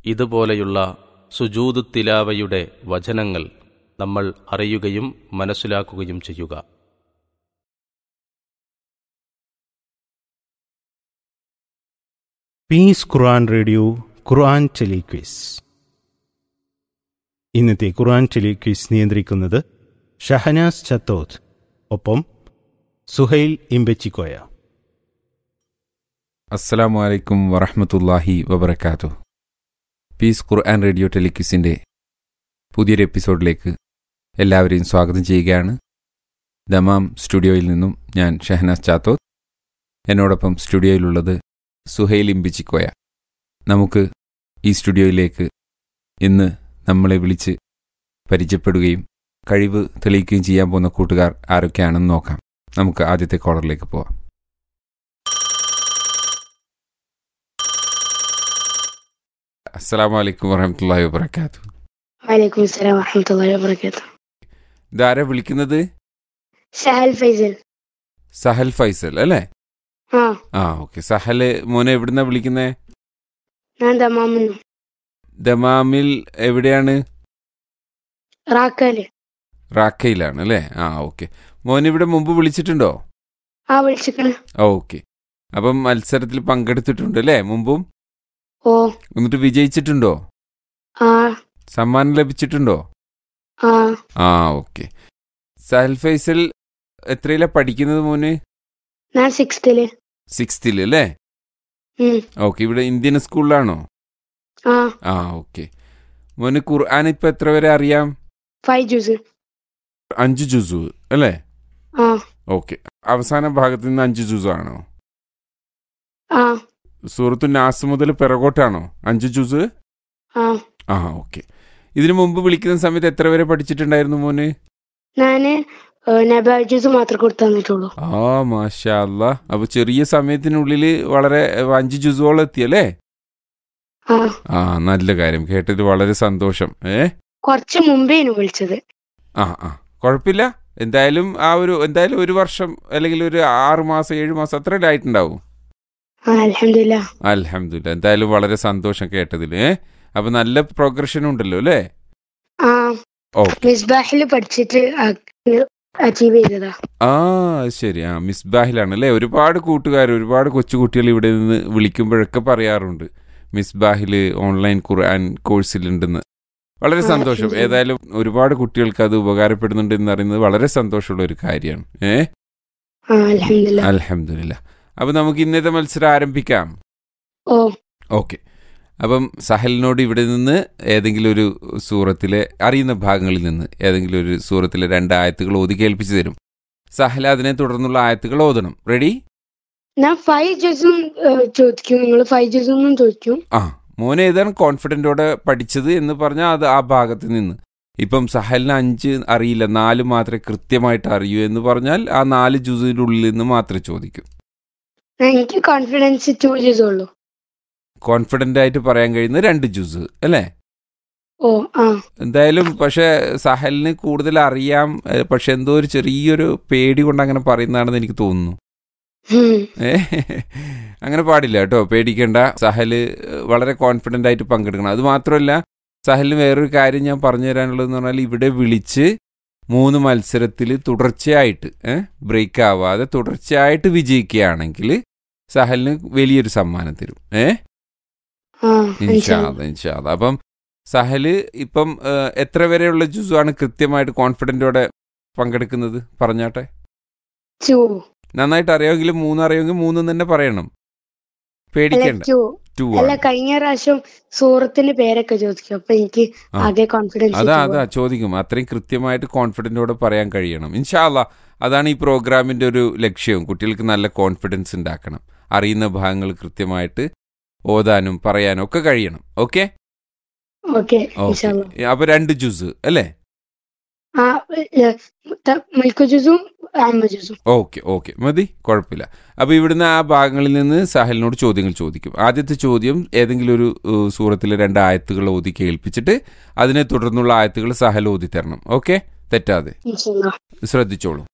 ഇതുപോലെയുള്ള സുജൂദ് തിലാവയുടെ വചനങ്ങൾ നമ്മൾ അറിയുകയും മനസ്സിലാക്കുകയും ചെയ്യുക peace Quran radio Quran telequiz ഇന്നത്തെ ഖുർആൻ ടെലിക്വിസ് നിയന്ത്രിക്കുന്നത് ഷഹനാസ് ചത്തോത്ത് ഒപ്പം സുഹൈൽ ഇമ്പച്ചിക്കോയ അസ്സലാമു അലൈക്കും വറഹമത്തല്ലാഹി വബർക്കാത്തു പീസ് ഖുർആൻ റേഡിയോ ടെലിക്വിസിൻ്റെ പുതിയൊരു എപ്പിസോഡിലേക്ക് എല്ലാവരെയും സ്വാഗതം ചെയ്യുകയാണ് ദമാം സ്റ്റുഡിയോയിൽ നിന്നും ഞാൻ ഷഹനാസ് ചാത്തോത്ത് എന്നോടൊപ്പം സ്റ്റുഡിയോയിലുള്ളത് സുഹൈൽ ഇമ്പിച്ചിക്കോയ നമുക്ക് ഈ സ്റ്റുഡിയോയിലേക്ക് ഇന്ന് നമ്മളെ വിളിച്ച് പരിചയപ്പെടുകയും കഴിവ് തെളിയിക്കുകയും ചെയ്യാൻ പോകുന്ന കൂട്ടുകാർ ആരൊക്കെയാണെന്ന് നോക്കാം നമുക്ക് ആദ്യത്തെ കോളറിലേക്ക് പോവാം അസ്സലാമു അലൈക്കും വറഹമത്തല്ലാഹി വബർക്കാത്തു വലൈക്കും അസ്സലാം വറഹമത്തുള്ളാഹി വബറകാതുഹു ഇതാരാ വിളിക്കുന്നത് സഹൽ ഫൈസൽ സഹൽ ഫൈസൽ അല്ലേ ആ ആ ഓക്കെ സഹല് മോനെ എവിടുന്നാ വിളിക്കുന്നേ ഞാൻ ദമാമുന്നു ദമാമിൽ എവിടെയാണ് റാക്കാല് റാക്കയിലാണ് അല്ലേ ആ ഓക്കെ മോൻ ഇവിടെ മുമ്പ് വിളിച്ചിട്ടുണ്ടോ ആ വിളിച്ചിക്കണ് ഓക്കെ അപ്പം മത്സരത്തിൽ പങ്കെടുത്തിട്ടുണ്ട് അല്ലേ മുമ്പും ഓ എന്നിട്ട് വിജയിച്ചിട്ടുണ്ടോ ആ സമ്മാനം ലഭിച്ചിട്ടുണ്ടോ ആ ആ ഓക്കെ സഹൽ ഫൈസൽ എത്രയിലാ പഠിക്കുന്നത് മോന് ഞാൻ സിക്സ്ത്തില് സിക്സ്ത്തിൽ അല്ലേ ഉം ഓക്കെ ഇവിടെ ഇന്ത്യൻ സ്കൂളിലാണോ ആ ആ ഓക്കെ മോന് ഖുർആൻ ഇപ്പൊ എത്ര വരെ അറിയാം ഫൈവ് ജ്യൂസ് അഞ്ച് ജുസു അല്ലേ ആ ഓക്കെ അവസാന ഭാഗത്ത് നിന്ന് അഞ്ച് ജുസു ആണോ ആ സൂറത്തു നാസ് മുതൽ പിറകോട്ടാണോ അഞ്ച് ജുസ് ആ ആ ഓക്കെ ഇതിനു മുമ്പ് വിളിക്കുന്ന സമയത്ത് എത്ര വരെ പഠിച്ചിട്ടുണ്ടായിരുന്നു മോന് ഞാന് നബാ ജ്യൂസ് മാത്രം കൊടുത്തു തന്നിട്ടുള്ളൂ ആ മാഷാ അല്ലാ അപ്പൊ ചെറിയ സമയത്തിനുള്ളിൽ വളരെ ഏഹ്, അഞ്ച് ജുസോളം എത്തിയല്ലേ ആ ആ നല്ല കാര്യം കേട്ടതിൽ വളരെ സന്തോഷം ഏ കുറച്ച് മുമ്പേനു വിളിച്ചത് ആ ആ കുഴപ്പമില്ല എന്തായാലും ആ ഒരു എന്തായാലും ഒരു വർഷം അല്ലെങ്കിൽ ഒരു ആറ് മാസം ഏഴ് മാസം അത്രയല്ലേ ആയിട്ടുണ്ടാവും ആ അലഹമില്ല അലഹമില്ല എന്തായാലും വളരെ സന്തോഷം കേട്ടതിൽ ഏ അപ്പൊ നല്ല പ്രോഗ്രഷൻ ഉണ്ടല്ലോ അല്ലേ ആ ഓക്കെ മിസ്ബാഹിൽ പഠിച്ചിട്ട് അച്ചീവ് ചെയ്തതാ ആ അത് ശരി ആ മിസ്ബാഹിലാണ് അല്ലേ ഒരുപാട് കൂട്ടുകാർ ഒരുപാട് കൊച്ചുകുട്ടികൾ ഇവിടെ നിന്ന് വിളിക്കുമ്പോഴൊക്കെ പറയാറുണ്ട് മിസ്ബാഹിൽ ഓൺലൈൻ ഖുർആൻ കോഴ്സിലുണ്ടെന്ന് വളരെ ആ, സന്തോഷം ശരി. ഏതായാലും ഒരുപാട് കുട്ടികൾക്ക് അത് ഉപകാരപ്പെടുന്നുണ്ട് എന്ന് അറിയുന്നത് വളരെ സന്തോഷമുള്ള ഒരു കാര്യമാണ് ഏ ആ അലഹമില്ല അലഹമില്ല അപ്പൊ നമുക്ക് ഇന്നത്തെ മത്സരം ആരംഭിക്കാം ഓ ഓക്കെ അപ്പം സഹലിനോട് ഇവിടെ നിന്ന് ഏതെങ്കിലും ഒരു സൂറത്തിലെ അറിയുന്ന ഭാഗങ്ങളിൽ നിന്ന് ഏതെങ്കിലും ഒരു സൂറത്തിലെ രണ്ട് ആയത്തുകൾ ഓതി കേൾപ്പിച്ചു തരും സഹൽ അതിനെ തുടർന്നുള്ള ആയത്തുകൾ ഓതണം റെഡി ഞാൻ ഫൈവ് ജ്യൂസും ചോദിക്കും നിങ്ങൾ ഫൈവ് ജ്യൂസും ചോദിക്കും ആ മോൻ ഏതാണ് കോൺഫിഡൻറ്റോടെ പഠിച്ചത് എന്ന് പറഞ്ഞാൽ അത് ആ ഭാഗത്ത് നിന്ന് ഇപ്പം സഹലിന് അഞ്ച് അറിയില്ല നാല് മാത്രമേ കൃത്യമായിട്ട് അറിയൂ എന്ന് പറഞ്ഞാൽ ആ നാല് ജ്യൂസിൻ്റെ ഉള്ളിൽ നിന്ന് മാത്രമേ ചോദിക്കൂ എനിക്ക് കോൺഫിഡൻസ് ടു ജ്യൂസ് ഉള്ളൂ കോൺഫിഡൻ്റ് ആയിട്ട് പറയാൻ കഴിയുന്ന രണ്ട് ജ്യൂസ് അല്ലേ ഓ ആ എന്തായാലും പക്ഷെ സഹലിന് കൂടുതൽ അറിയാം ഏഹ് പക്ഷെ എന്തോ ഒരു ചെറിയൊരു പേടി കൊണ്ട് അങ്ങനെ പറയുന്നതാണെന്ന് എനിക്ക് തോന്നുന്നു ഉം. ഏ അങ്ങനെ പാടില്ല കേട്ടോ പേടിക്കേണ്ട സഹല് വളരെ കോൺഫിഡൻ്റ് ആയിട്ട് പങ്കെടുക്കണം അത് മാത്രമല്ല സഹലിന് വേറൊരു കാര്യം ഞാൻ പറഞ്ഞു തരാനുള്ളതെന്ന് പറഞ്ഞാൽ ഇവിടെ വിളിച്ച് മൂന്ന് മത്സരത്തിൽ തുടർച്ചയായിട്ട് ബ്രേക്ക് ആവാതെ തുടർച്ചയായിട്ട് വിജയിക്കുകയാണെങ്കിൽ സഹലിന് വലിയൊരു സമ്മാനം തരും ഏ ആ ഇൻഷാല്ല ഇൻഷാല്ല അപ്പം സഹല് ഇപ്പം ഏഹ്, എത്ര വരെയുള്ള ജുസു ആണ് കൃത്യമായിട്ട് കോൺഫിഡൻറ്റോടെ പങ്കെടുക്കുന്നത് പറഞ്ഞാട്ടെ ടു നന്നായിട്ട് അറിയാമെങ്കിൽ മൂന്ന് അറിയാമെങ്കിൽ മൂന്നും തന്നെ പറയണം അല്ല പേടിക്കണ്ട ടു ടു അല്ല ആണ് കഴിഞ്ഞ പ്രാവശ്യം സൂറത്തിന്റെ പേരൊക്കെ ചോദിക്കും അപ്പൊ എനിക്ക് ആ. ആകെ കോൺഫിഡൻസ് അതാ അതാ ചോദിക്കും അത്രയും കൃത്യമായിട്ട് കോൺഫിഡൻറ്റോടെ പറയാൻ കഴിയണം ഇൻഷാല്ല അതാണ് ഈ പ്രോഗ്രാമിന്റെ ഒരു ലക്ഷ്യവും കുട്ടികൾക്ക് നല്ല കോൺഫിഡൻസ് ഉണ്ടാക്കണം അറിയുന്ന ഭാഗങ്ങൾ കൃത്യമായിട്ട് ഓതാനും പറയാനും ഒക്കെ കഴിയണം ഓക്കെ ഓക്കെ ഓക്കെ അപ്പൊ രണ്ട് ജ്യൂസ് അല്ലേ ആ മിൽക്ക് ജ്യൂസും ആൽമ ജ്യൂസും ഓക്കെ ഓക്കെ മതി കുഴപ്പമില്ല അപ്പോൾ ഇവിടുന്ന് ആ ഭാഗങ്ങളിൽ നിന്ന് സാഹലിനോട് ചോദ്യങ്ങൾ ചോദിക്കും ആദ്യത്തെ ചോദ്യം ഏതെങ്കിലും ഒരു ഏഹ്, സൂറത്തിലെ രണ്ട് ആയത്തുകൾ ഓതി കേൾപ്പിച്ചിട്ട് അതിനെ തുടർന്നുള്ള ആയത്തുകൾ സഹൽ ഓതി തരണം ഓക്കെ തെറ്റാതെ ഇൻഷാല്ലാ ശ്രദ്ധിച്ചോളൂ